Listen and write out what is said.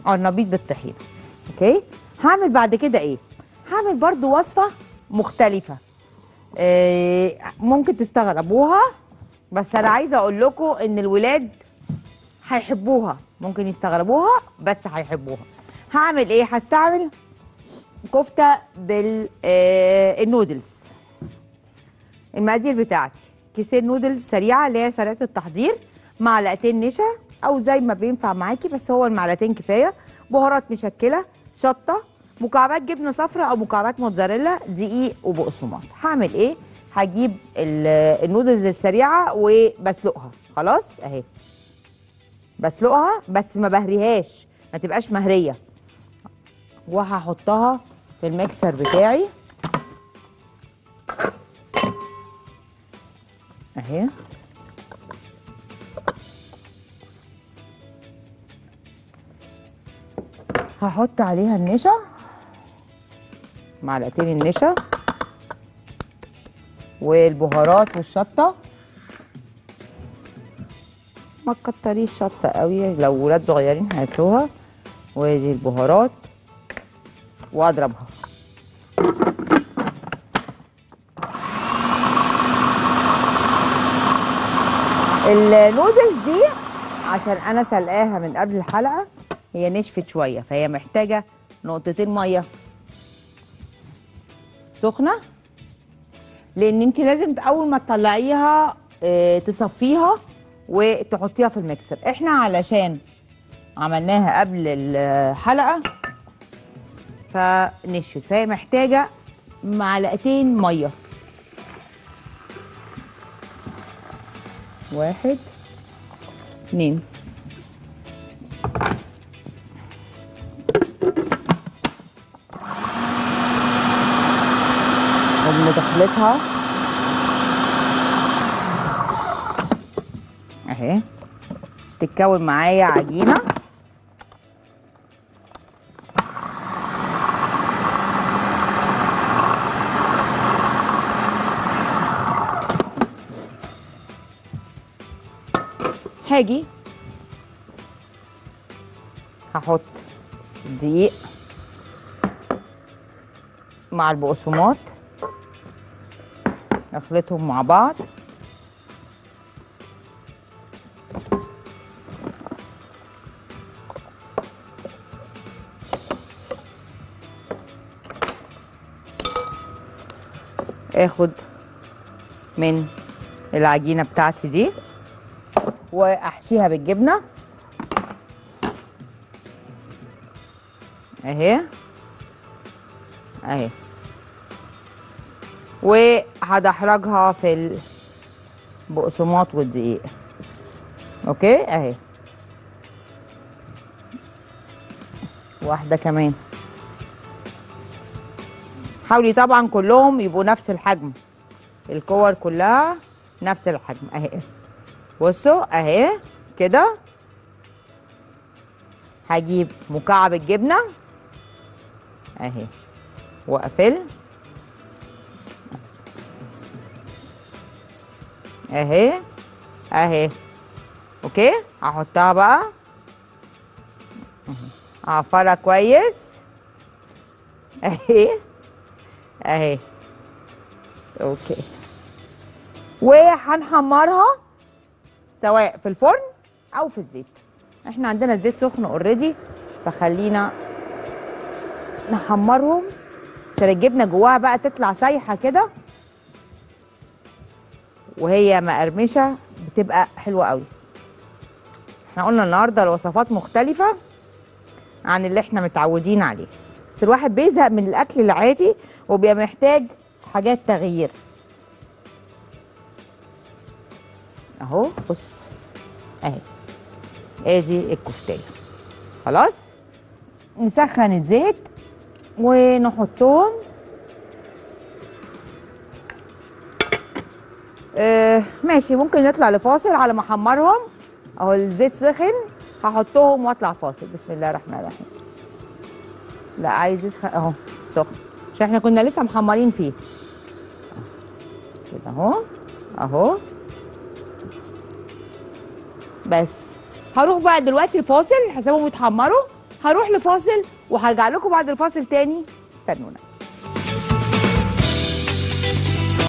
قرنبيط بالطحينه اوكي هعمل بعد كده ايه هعمل برضو وصفه مختلفه إيه ممكن تستغربوها بس انا عايزه اقول لكم ان الولاد هيحبوها ممكن يستغربوها بس هيحبوها هعمل ايه هستعمل كفته بالنودلز المقادير بتاعتي كيسين نودلز سريعه اللي هي سريعه التحضير معلقتين نشا او زي ما بينفع معاكي بس هو المعلقتين كفايه بهارات مشكله شطه مكعبات جبنه صفراء او مكعبات موتزاريلا دقيق وبقسماط هعمل ايه هجيب ال- النودلز السريعه وبسلقها خلاص اهي بسلقها بس ما بهريهاش ما تبقاش مهريه وهحطها في الميكسر بتاعي اهي هحط عليها النشا معلقتين النشا والبهارات والشطه ما تكتريش شطه قوي لو ولاد صغيرين هياكلوها ودي البهارات واضربها النودلز دي عشان انا سلقاها من قبل الحلقه هي نشفت شويه فهي محتاجه نقطتين ميه سخنه لان انت لازم اول ما تطلعيها آه، تصفيها وتحطيها في الميكسر احنا علشان عملناها قبل الحلقه فنشفت فهي محتاجه معلقتين ميه واحد اتنين وبندخلتها اهي تتكون معايا عجينه هاجي هحط دقيق مع البقسماط اخلطهم مع بعض اخد من العجينه بتاعتي دي واحشيها بالجبنه اهي اهي وهدحرجها في البقسماط والدقيق اوكي اهي واحده كمان حاولي طبعا كلهم يبقوا نفس الحجم الكور كلها نفس الحجم اهي بصوا اهي كده هجيب مكعب الجبنه اهي واقفل اهي اهي اوكي هحطها بقى اعفرها كويس اهي اهي اوكي وهنحمرها سواء في الفرن او في الزيت احنا عندنا الزيت سخن اوريدي فخلينا نحمرهم عشان الجبنه جواها بقى تطلع سايحه كده وهي مقرمشه بتبقى حلوه قوي احنا قلنا النهارده الوصفات مختلفه عن اللي احنا متعودين عليه بس الواحد بيزهق من الاكل العادي وبيبقى محتاج حاجات تغيير اهو بص اهي ادي الكفتايه خلاص نسخن الزيت ونحطهم آه ماشي ممكن نطلع لفاصل على ما احمرهم اهو الزيت سخن هحطهم واطلع فاصل بسم الله الرحمن الرحيم لا عايز يسخن اهو سخن عشان احنا كنا لسه محمرين فيه كده اهو اهو بس هروح بقى دلوقتي الفاصل هسيبهم يتحمروا هروح لفاصل وهرجع لكم بعد الفاصل تاني استنونا